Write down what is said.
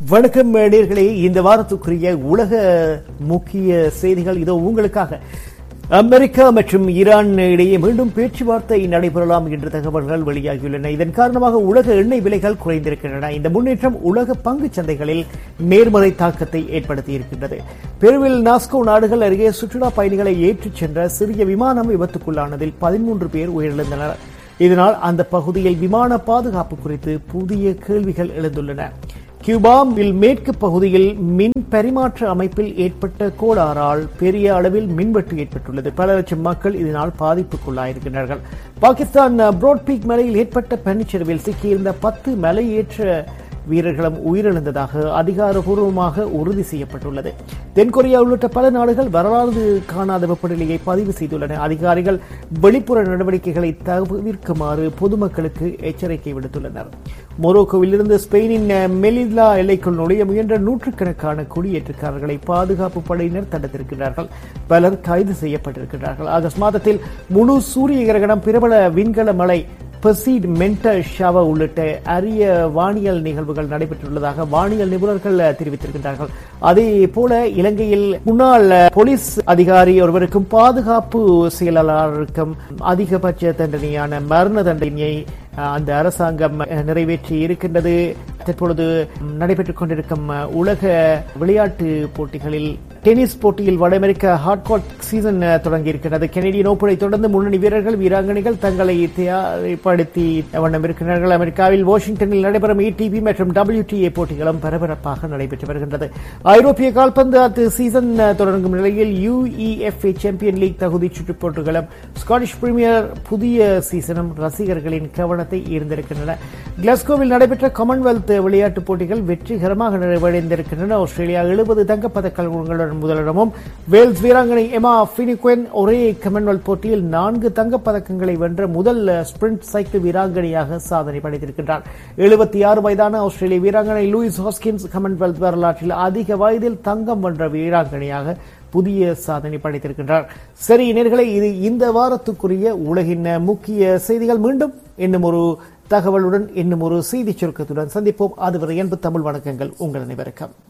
வணக்கம் நேர்களே இந்த வாரத்துக்குரிய உலக முக்கிய செய்திகள் இதோ உங்களுக்காக அமெரிக்கா மற்றும் ஈரான் இடையே மீண்டும் பேச்சுவார்த்தை நடைபெறலாம் என்ற தகவல்கள் வெளியாகியுள்ளன இதன் காரணமாக உலக எண்ணெய் விலைகள் குறைந்திருக்கின்றன இந்த முன்னேற்றம் உலக பங்குச் சந்தைகளில் நேர்மறை தாக்கத்தை ஏற்படுத்தியிருக்கின்றது பெருவில் நாஸ்கோ நாடுகள் அருகே சுற்றுலா பயணிகளை ஏற்றிச் சென்ற சிறிய விமானம் விபத்துக்குள்ளானதில் பதிமூன்று பேர் உயிரிழந்தனர் இதனால் அந்த பகுதியில் விமான பாதுகாப்பு குறித்து புதிய கேள்விகள் எழுந்துள்ளன கியூபாவில் மேற்கு பகுதியில் மின் பரிமாற்ற அமைப்பில் ஏற்பட்ட கோளாறால் பெரிய அளவில் மின்வெட்டு ஏற்பட்டுள்ளது பல லட்சம் மக்கள் இதனால் பாதிப்புக்குள்ளாயிருக்கிறார்கள் பாகிஸ்தான் புரோட்பீக் மலையில் ஏற்பட்ட பனிச்சரிவில் சிக்கியிருந்த பத்து மலையேற்ற வீரர்களும் உயிரிழந்ததாக அதிகாரப்பூர்வமாக உறுதி செய்யப்பட்டுள்ளது தென்கொரியா உள்ளிட்ட பல நாடுகள் வரலாறு காணாத வெப்பநிலையை பதிவு செய்துள்ளன அதிகாரிகள் வெளிப்புற நடவடிக்கைகளை தவிர்க்குமாறு பொதுமக்களுக்கு எச்சரிக்கை விடுத்துள்ளனர் மொரோக்கோவிலிருந்து ஸ்பெயினின் மெலிலா எல்லைக்குள் நுழைய முயன்ற நூற்றுக்கணக்கான குடியேற்றக்காரர்களை பாதுகாப்பு படையினர் தடுத்திருக்கிறார்கள் பலர் கைது செய்யப்பட்டிருக்கிறார்கள் ஆகஸ்ட் மாதத்தில் முழு சூரிய கிரகணம் பிரபல விண்கல மலை பெர்சீட் மென்டல் ஷவ உள்ளிட்ட அரிய வானியல் நிகழ்வுகள் நடைபெற்றுள்ளதாக வானியல் நிபுணர்கள் தெரிவித்திருக்கின்றார்கள் அதே போல இலங்கையில் முன்னாள் போலீஸ் அதிகாரி ஒருவருக்கும் பாதுகாப்பு செயலாளருக்கும் அதிகபட்ச தண்டனையான மரண தண்டனையை அந்த அரசாங்கம் நிறைவேற்றி இருக்கின்றது தற்பொழுது நடைபெற்றுக் கொண்டிருக்கும் உலக விளையாட்டு போட்டிகளில் டென்னிஸ் போட்டியில் வட அமெரிக்க ஹாட்காட் சீசன் தொடங்கி இருக்கிறது கெனடியன் ஓப்பனை தொடர்ந்து முன்னணி வீரர்கள் வீராங்கனைகள் தங்களை தயார்படுத்தி வண்ணம் இருக்கிறார்கள் அமெரிக்காவில் வாஷிங்டனில் நடைபெறும் ஏடிபி மற்றும் டபிள்யூடிஏ போட்டிகளும் பரபரப்பாக நடைபெற்று வருகின்றது ஐரோப்பிய கால்பந்து சீசன் தொடங்கும் நிலையில் யுஇஎஃப்ஏ சாம்பியன் லீக் தகுதி சுற்றுப் போட்டிகளும் ஸ்காட்டிஷ் பிரீமியர் புதிய சீசனும் ரசிகர்களின் கவனத்தை ஈர்ந்திருக்கின்றன கிளாஸ்கோவில் நடைபெற்ற காமன்வெல்த் விளையாட்டுப் போட்டிகள் வெற்றிகரமாக நிறைவடைந்திருக்கின்றன ஆஸ்திரேலியா எழுபது தங்கப்பதக்கங்களுடன் முதலிடமும் வேல்ஸ் வீராங்கனை எமா பினிக்வென் ஒரே காமன்வெல்த் போட்டியில் நான்கு தங்கப்பதக்கங்களை வென்ற முதல் ஸ்பிரிண்ட் சைக்கிள் வீராங்கனையாக சாதனை படைத்திருக்கின்றார் எழுபத்தி ஆறு வயதான ஆஸ்திரேலிய வீராங்கனை லூயிஸ் ஹாஸ்கின்ஸ் காமன்வெல்த் வரலாற்றில் அதிக வயதில் தங்கம் வென்ற வீராங்கனையாக புதிய சாதனை படைத்திருக்கின்றார் சரி நேர்களை இது இந்த வாரத்துக்குரிய உலகின் முக்கிய செய்திகள் மீண்டும் இன்னும் ஒரு தகவலுடன் இன்னும் ஒரு செய்தி சுருக்கத்துடன் சந்திப்போம் அதுவரை என்பது தமிழ் வணக்கங்கள் உங்கள் அனைவருக்கும்